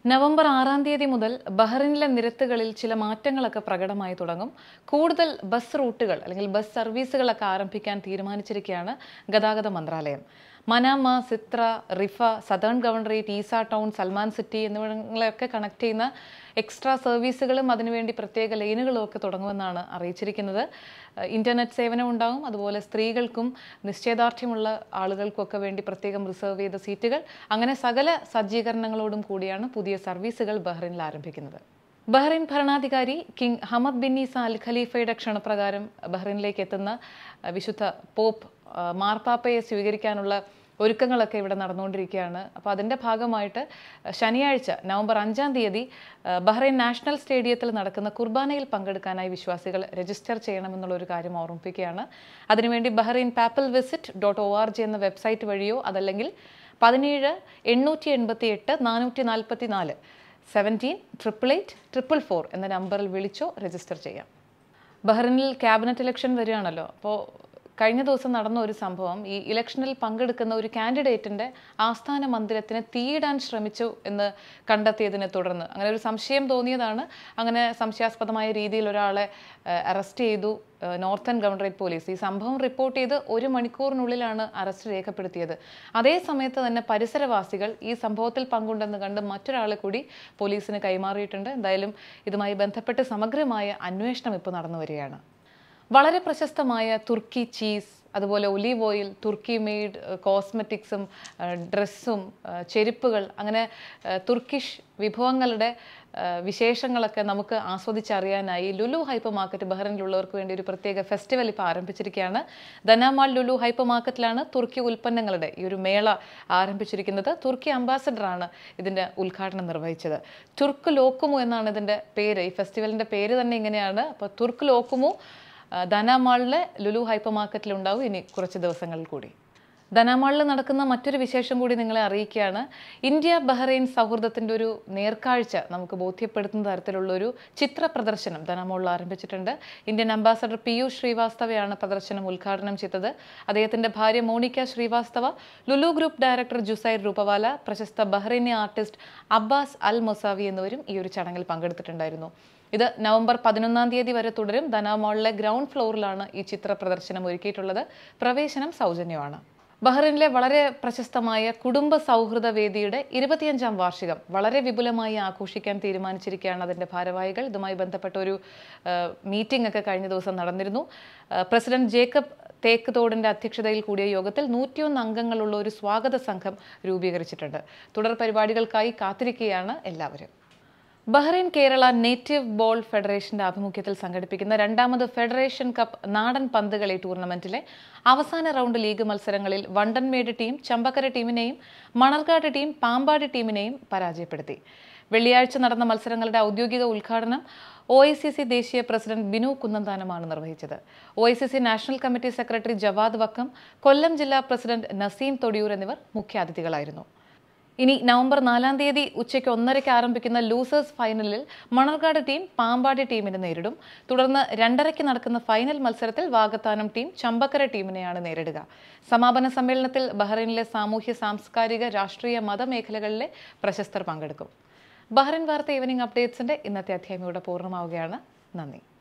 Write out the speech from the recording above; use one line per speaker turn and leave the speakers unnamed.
November ആറാം തീയതി മുതൽ ബഹ്റിനിലെ നിരത്തുകളിൽ ചില മാറ്റങ്ങളൊക്കെ പ്രകടമായി തുടങ്ങും കൂടുതൽ ബസ് റൂട്ടുകൾ അല്ലെങ്കിൽ ബസ് സർവീസുകളൊക്കെ ആരംഭിക്കാൻ തീരുമാനിച്ചിരിക്കുകയാണ് ഗതാഗത മന്ത്രാലയം Manama Sitra Riffa southern governorate Isa town Salman city എന്നിവിടങ്ങളെയൊക്കെ കണക്ട് ചെയ്യുന്ന എക്സ്ട്രാ സർവീസുകളും അതിനുവേണ്ടി പ്രത്യേക ലൈനുകളും ഒക്കെ തുടങ്ങുമെന്നാണ് അറിയിച്ചിരിക്കുന്നത് ഏഹ് ഇന്റർനെറ്റ് സേവനം ഉണ്ടാകും അതുപോലെ സ്ത്രീകൾക്കും നിശ്ചയദാർഢ്യമുള്ള ആളുകൾക്കൊക്കെ വേണ്ടി പ്രത്യേകം റിസർവ് ചെയ്ത സീറ്റുകൾ അങ്ങനെ സകല സജ്ജീകരണങ്ങളോടും കൂടിയാണ് പുതിയ സർവീസുകൾ ബഹ്റിനിൽ ആരംഭിക്കുന്നത് ബഹ്റിൻ ഭരണാധികാരി king Hamad bin Isa al ഖലീഫയുടെ ക്ഷണപ്രകാരം ബഹ്റിനിലേക്ക് എത്തുന്ന അഹ് വിശുദ്ധ പോപ്പ് അഹ് മാർപ്പാപ്പയെ സ്വീകരിക്കാനുള്ള ഒരുക്കങ്ങളൊക്കെ ഇവിടെ നടന്നുകൊണ്ടിരിക്കുകയാണ് അപ്പോൾ അതിൻ്റെ ഭാഗമായിട്ട് ശനിയാഴ്ച നവംബർ അഞ്ചാം തീയതി അഹ് ബഹ്റൈൻ നാഷണൽ സ്റ്റേഡിയത്തിൽ നടക്കുന്ന കുർബാനയിൽ പങ്കെടുക്കാനായി വിശ്വാസികൾ രജിസ്റ്റർ ചെയ്യണമെന്നുള്ള ഒരു കാര്യം ഓർമ്മിപ്പിക്കുകയാണ് അതിനുവേണ്ടി Bahrain papal visit dot O R G എന്ന വെബ്സൈറ്റ് വഴിയോ അതല്ലെങ്കിൽ പതിനേഴ് എണ്ണൂറ്റി എൺപത്തി എട്ട് നാനൂറ്റി നാൽപ്പത്തി നാല് seventeen triple eight triple four എന്ന നമ്പറിൽ വിളിച്ചോ രജിസ്റ്റർ ചെയ്യാം ബഹ്റിനിൽ ക്യാബിനറ്റ് ഇലക്ഷൻ വരികയാണല്ലോ അപ്പോൾ കഴിഞ്ഞ ദിവസം നടന്ന ഒരു സംഭവം ഈ ഇലക്ഷനിൽ പങ്കെടുക്കുന്ന ഒരു കാൻഡിഡേറ്റിന്റെ ആസ്ഥാന മന്ദിരത്തിന് തീയിടാൻ ശ്രമിച്ചു എന്ന് കണ്ടെത്തിയതിനെ തുടർന്ന് അങ്ങനെ ഒരു സംശയം തോന്നിയതാണ് അങ്ങനെ സംശയാസ്പദമായ രീതിയിൽ ഒരാളെ അറസ്റ്റ് ചെയ്തു ഏഹ് നോർത്തേൺ ഗവർണറേറ്റ് പോലീസ് ഈ സംഭവം റിപ്പോർട്ട് ചെയ്ത് ഒരു മണിക്കൂറിനുള്ളിലാണ് അറസ്റ്റ് രേഖപ്പെടുത്തിയത് അതേ സമയത്ത് തന്നെ പരിസരവാസികൾ ഈ സംഭവത്തിൽ പങ്കുണ്ടെന്ന് കണ്ട് മറ്റൊരാളെ കൂടി പോലീസിന് കൈമാറിയിട്ടുണ്ട് എന്തായാലും ഇതുമായി ബന്ധപ്പെട്ട് സമഗ്രമായ അന്വേഷണം ഇപ്പോൾ നടന്നു വരികയാണ് വളരെ പ്രശസ്തമായ തുർക്കി ചീസ് അതുപോലെ ഒലീവ് ഓയിൽ തുർക്കി മെയ്ഡ് കോസ്മെറ്റിക്സും ഡ്രസ്സും ചെരുപ്പുകൾ അങ്ങനെ ഏഹ്, തുർക്കിഷ് വിഭവങ്ങളുടെ ഏഹ്, വിശേഷങ്ങളൊക്കെ നമുക്ക് ആസ്വദിച്ചറിയാനായി ലുലു ഹൈപ്പർ മാർക്കറ്റ് ബഹ്റിനിലുള്ളവർക്ക് വേണ്ടി ഒരു പ്രത്യേക ഫെസ്റ്റിവൽ ഇപ്പോൾ ആരംഭിച്ചിരിക്കുകയാണ് ധനാമാൾ ലുലു ഹൈപ്പർ മാർക്കറ്റിലാണ് തുർക്കി ഉൽപ്പന്നങ്ങളുടെ ഈ ഒരു മേള ആരംഭിച്ചിരിക്കുന്നത് തുർക്കി അംബാസഡറാണ് ഇതിൻ്റെ ഉദ്ഘാടനം നിർവഹിച്ചത് തുർക്ക് ലോക്കുമു എന്നാണ് ഇതിൻ്റെ പേര് ഈ ഫെസ്റ്റിവലിൻ്റെ പേര് തന്നെ ഇങ്ങനെയാണ് അപ്പോൾ തുർക്ക് ലോക്കുമു ആ, ധനാമാളിലെ ലുലു ഹൈപ്പർ മാർക്കറ്റിൽ ഉണ്ടാവും ഇനി കുറച്ച് ദിവസങ്ങളിൽ കൂടി ധനാമാളിൽ നടക്കുന്ന മറ്റൊരു വിശേഷം കൂടി നിങ്ങളെ അറിയിക്കുകയാണ് ഇന്ത്യ ബഹ്റൈൻ സൗഹൃദത്തിൻ്റെ ഒരു നേർക്കാഴ്ച നമുക്ക് ബോധ്യപ്പെടുത്തുന്ന തരത്തിലുള്ള ഒരു ചിത്ര പ്രദർശനം ധനാമാളിൽ ആരംഭിച്ചിട്ടുണ്ട് ഇന്ത്യൻ അംബാസഡർ പീയൂഷ് ശ്രീവാസ്തവയാണ് പ്രദർശനം ഉദ്ഘാടനം ചെയ്തത് അദ്ദേഹത്തിന്റെ ഭാര്യ Monica Srivastava Lulu group director Jusair Roopawala പ്രശസ്ത ബഹ്റൈനി ആർട്ടിസ്റ്റ് അബ്ബാസ് അൽ മൊസാവി എന്നിവരും ഈ ഒരു ചടങ്ങിൽ പങ്കെടുത്തിട്ടുണ്ടായിരുന്നു ഇത് നവംബർ പതിനൊന്നാം തീയതി വരെ തുടരും ധനാമാളിലെ ഗ്രൗണ്ട് ഫ്ലോറിലാണ് ഈ ചിത്ര പ്രദർശനം ഒരുക്കിയിട്ടുള്ളത് പ്രവേശനം സൗജന്യമാണ് ബഹ്റിനിലെ വളരെ പ്രശസ്തമായ കുടുംബ സൗഹൃദ വേദിയുടെ ഇരുപത്തിയഞ്ചാം വാർഷികം വളരെ വിപുലമായി ആഘോഷിക്കാൻ തീരുമാനിച്ചിരിക്കുകയാണ് അതിൻ്റെ ഭാരവാഹികൾ ഇതുമായി ബന്ധപ്പെട്ട ഒരു മീറ്റിംഗ് ഒക്കെ കഴിഞ്ഞ ദിവസം നടന്നിരുന്നു ആ, പ്രസിഡന്റ് ജേക്കബ് തേക്ക് തോടിൻ്റെ അധ്യക്ഷതയിൽ കൂടിയ യോഗത്തിൽ നൂറ്റിയൊന്ന് അംഗങ്ങളുള്ള ഒരു സ്വാഗത സംഘം രൂപീകരിച്ചിട്ടുണ്ട് തുടർ പരിപാടികൾക്കായി കാത്തിരിക്കുകയാണ് എല്ലാവരും ബഹ്റൈൻ കേരള നേറ്റീവ് ബോൾ ഫെഡറേഷന്റെ ആഭിമുഖ്യത്തിൽ സംഘടിപ്പിക്കുന്ന രണ്ടാമത് ഫെഡറേഷൻ കപ്പ് നാടൻ പന്തുകളി ടൂർണമെന്റിലെ അവസാന റൗണ്ട് ലീഗ് മത്സരങ്ങളിൽ വണ്ടൻമേട് ടീം ചമ്പക്കര ടീമിനെയും മണർകാട് ടീം പാമ്പാടി ടീമിനെയും പരാജയപ്പെടുത്തി വെള്ളിയാഴ്ച നടന്ന മത്സരങ്ങളുടെ ഔദ്യോഗിക ഉദ്ഘാടനം ഒ ഐ സി സി ദേശീയ പ്രസിഡന്റ് ബിനു കുന്നന്താനമാണ് നിർവഹിച്ചത് O I C C national committee secretary Jawad Vakkom Kollam ജില്ലാ പ്രസിഡന്റ് നസീം തൊടിയൂർ എന്നിവർ മുഖ്യാതിഥികളായിരുന്നു ഇനി നവംബർ നാലാം തീയതി ഉച്ചയ്ക്ക് ഒന്നരയ്ക്ക് ആരംഭിക്കുന്ന ലൂസേഴ്സ് ഫൈനലിൽ മണർകാട് ടീം പാമ്പാടി ടീമിനെ നേരിടും തുടർന്ന് രണ്ടരയ്ക്ക് നടക്കുന്ന ഫൈനൽ മത്സരത്തിൽ വാഗത്താനം ടീം ചമ്പക്കര ടീമിനെയാണ് നേരിടുക സമാപന സമ്മേളനത്തിൽ ബഹ്റൈനിലെ സാമൂഹ്യ സാംസ്കാരിക രാഷ്ട്രീയ മതമേഖലകളിലെ പ്രശസ്തർ പങ്കെടുക്കും ബഹ്റൈൻ വാർത്ത ഈവനിംഗ് അപ്ഡേറ്റ്സിന്റെ ഇന്നത്തെ അധ്യായം ഇവിടെ പൂർണ്ണമാവുകയാണ് നന്ദി